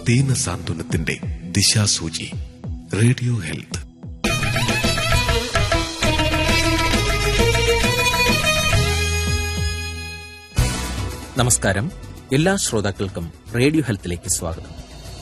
ദീനസാന്ത്വനത്തിന്റെ ദിശാസൂചി radio health നമസ്കാരം എല്ലാ ശ്രോതാക്കൾക്കും റേഡിയോ ഹെൽത്തിലേക്ക് സ്വാഗതം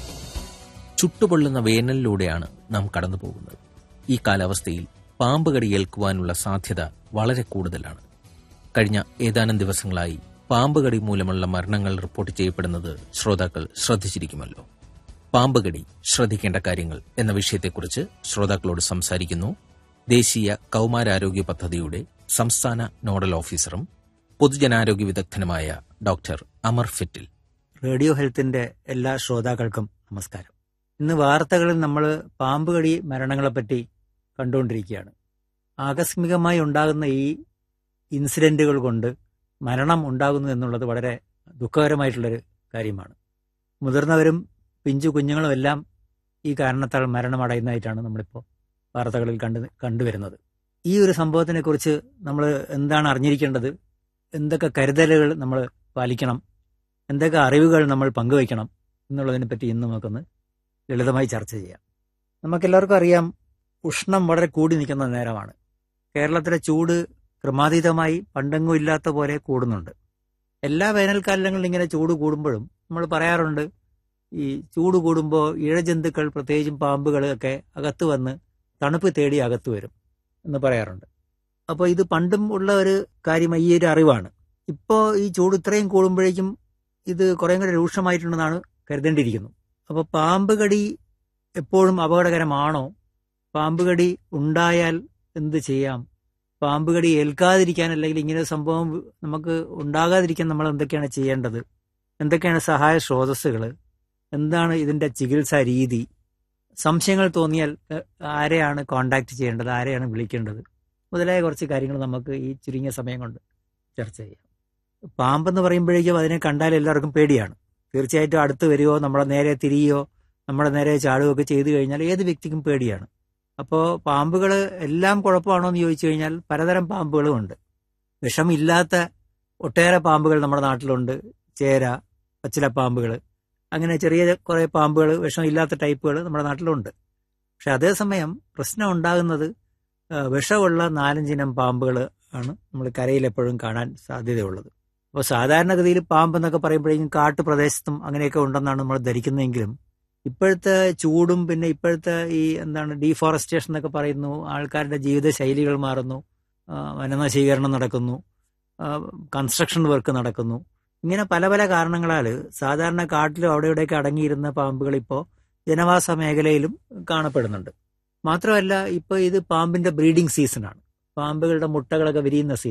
ചുട്ടുപൊള്ളുന്ന വേനലിലൂടെയാണ് നാം കടന്നു പോകുന്നത് ഈ കാലാവസ്ഥയിൽ പാമ്പ് കടി ഏൽക്കുവാനുള്ള സാധ്യത വളരെ കൂടുതലാണ് കഴിഞ്ഞ ഏതാനും ദിവസങ്ങളായി പാമ്പ് കടി മൂലമുള്ള മരണങ്ങൾ റിപ്പോർട്ട് ചെയ്യപ്പെടുന്നത് ശ്രോതാക്കൾ ശ്രദ്ധിച്ചിരിക്കുമല്ലോ പാമ്പ് കടി ശ്രദ്ധിക്കേണ്ട കാര്യങ്ങൾ എന്ന വിഷയത്തെക്കുറിച്ച് ശ്രോതാക്കളോട് സംസാരിക്കുന്നു ദേശീയ കൗമാരാരോഗ്യ പദ്ധതിയുടെ സംസ്ഥാന നോഡൽ ഓഫീസറും പൊതുജനാരോഗ്യ വിദഗ്ധനുമായ ഡോക്ടർ അമർ ഫിറ്റിൽ റേഡിയോ ഹെൽത്തിന്റെ എല്ലാ ശ്രോതാക്കൾക്കും നമസ്കാരം ഇന്ന് വാർത്തകളിൽ നമ്മൾ പാമ്പ് കടി മരണങ്ങളെപ്പറ്റി കണ്ടുകൊണ്ടിരിക്കുകയാണ് ആകസ്മികമായി ഉണ്ടാകുന്ന ഈ ഇൻസിഡന്റുകൾ കൊണ്ട് മരണം ഉണ്ടാകുന്നു എന്നുള്ളത് വളരെ ദുഃഖകരമായിട്ടുള്ളൊരു കാര്യമാണ് മുതിർന്നവരും പിഞ്ചു കുഞ്ഞുങ്ങളും എല്ലാം ഈ കാരണത്താൽ മരണമടയുന്നതായിട്ടാണ് നമ്മളിപ്പോൾ വാർത്തകളിൽ കണ്ടു കണ്ടുവരുന്നത് ഈ ഒരു സംഭവത്തിനെ കുറിച്ച് നമ്മൾ എന്താണ് അറിഞ്ഞിരിക്കേണ്ടത് എന്തൊക്കെ കരുതലുകൾ നമ്മൾ പാലിക്കണം എന്തൊക്കെ അറിവുകൾ നമ്മൾ പങ്കുവയ്ക്കണം എന്നുള്ളതിനെ പറ്റി ഇന്ന് നമുക്കൊന്ന് ലളിതമായി ചർച്ച ചെയ്യാം നമുക്കെല്ലാവർക്കും അറിയാം ഉഷ്ണം വളരെ കൂടി നിൽക്കുന്ന നേരമാണ് കേരളത്തിലെ ചൂട് ക്രമാതീതമായി പണ്ടെങ്ങും ഇല്ലാത്ത പോലെ കൂടുന്നുണ്ട് എല്ലാ വേനൽക്കാലങ്ങളിലും ഇങ്ങനെ ചൂട് കൂടുമ്പോഴും നമ്മൾ പറയാറുണ്ട് ഈ ചൂട് കൂടുമ്പോൾ ഇഴജന്തുക്കൾ പ്രത്യേകിച്ചും പാമ്പുകൾ ഒക്കെ അകത്ത് വന്ന് തണുപ്പ് തേടി അകത്ത് വരും എന്ന് പറയാറുണ്ട് അപ്പോൾ ഇത് പണ്ടും ഉള്ള ഒരു കാര്യം ഈ ഒരു അറിവാണ് ഇപ്പോൾ ഈ ചൂട് ഇത്രയും കൂടുമ്പോഴേക്കും ഇത് കുറേ കൂടെ രൂക്ഷമായിട്ടുണ്ടെന്നാണ് കരുതേണ്ടിയിരിക്കുന്നു അപ്പോൾ പാമ്പ് കടി എപ്പോഴും അപകടകരമാണോ പാമ്പ് കടി ഉണ്ടായാൽ എന്ത് ചെയ്യാം പാമ്പ് കടി ഏൽക്കാതിരിക്കാൻ അല്ലെങ്കിൽ ഇങ്ങനെ ഒരു സംഭവം നമുക്ക് ഉണ്ടാകാതിരിക്കാൻ നമ്മൾ എന്തൊക്കെയാണ് ചെയ്യേണ്ടത് എന്തൊക്കെയാണ് സഹായ സ്രോതസ്സുകൾ എന്താണ് ഇതിന്റെ ചികിത്സാ രീതി സംശയങ്ങൾ തോന്നിയാൽ എഹ്, ആരെയാണ് കോണ്ടാക്ട് ചെയ്യേണ്ടത് ആരെയാണ് വിളിക്കേണ്ടത് മുതലായ കുറച്ച് കാര്യങ്ങൾ നമുക്ക് ഈ ചുരുങ്ങിയ സമയം കൊണ്ട് ചർച്ച ചെയ്യാം പാമ്പെന്ന് പറയുമ്പോഴേക്കും അതിനെ കണ്ടാൽ എല്ലാവർക്കും പേടിയാണ് തീർച്ചയായിട്ടും അടുത്ത് വരികയോ നമ്മളെ നേരെ തിരിയോ നമ്മുടെ നേരെ ചാടുകയോ ഒക്കെ ചെയ്തു കഴിഞ്ഞാൽ ഏത് വ്യക്തിക്കും പേടിയാണ് അപ്പോൾ പാമ്പുകൾ എല്ലാം കുഴപ്പമാണോ എന്ന് ചോദിച്ചു കഴിഞ്ഞാൽ പലതരം പാമ്പുകളും ഉണ്ട് വിഷമില്ലാത്ത ഒട്ടേറെ പാമ്പുകൾ നമ്മുടെ നാട്ടിലുണ്ട് ചേര പച്ചിലപ്പാമ്പുകൾ അങ്ങനെ ചെറിയ കുറേ പാമ്പുകൾ വിഷമില്ലാത്ത ടൈപ്പുകൾ നമ്മുടെ നാട്ടിലുണ്ട് പക്ഷെ അതേസമയം പ്രശ്നം ഉണ്ടാകുന്നത് ആ, വിഷമുള്ള നാലഞ്ചിനം പാമ്പുകൾ ആണ് നമ്മൾ കരയിൽ എപ്പോഴും കാണാൻ സാധ്യതയുള്ളത് അപ്പോൾ സാധാരണഗതിയിൽ പാമ്പ് എന്നൊക്കെ പറയുമ്പോഴേക്കും കാട്ടുപ്രദേശത്തും അങ്ങനെയൊക്കെ ഉണ്ടെന്നാണ് നമ്മൾ ധരിക്കുന്നതെങ്കിലും ഇപ്പോഴത്തെ ചൂടും പിന്നെ ഇപ്പോഴത്തെ ഈ എന്താണ് ഡീഫോറസ്റ്റേഷൻ എന്നൊക്കെ പറയുന്നു ആൾക്കാരുടെ ജീവിത ശൈലികൾ മാറുന്നു ആ, വനനശീകരണം നടക്കുന്നു കൺസ്ട്രക്ഷൻ വർക്ക് നടക്കുന്നു ഇങ്ങനെ പല പല കാരണങ്ങളാൽ സാധാരണ കാട്ടിലും അവിടെ ഇവിടെയൊക്കെ അടങ്ങിയിരുന്ന പാമ്പുകൾ ഇപ്പോൾ ജനവാസ മേഖലയിലും കാണപ്പെടുന്നുണ്ട് മാത്രമല്ല ഇപ്പോൾ ഇത് പാമ്പിന്റെ ബ്രീഡിംഗ് സീസണാണ് പാമ്പുകളുടെ മുട്ടകളൊക്കെ വിരിയുന്ന സീസൺ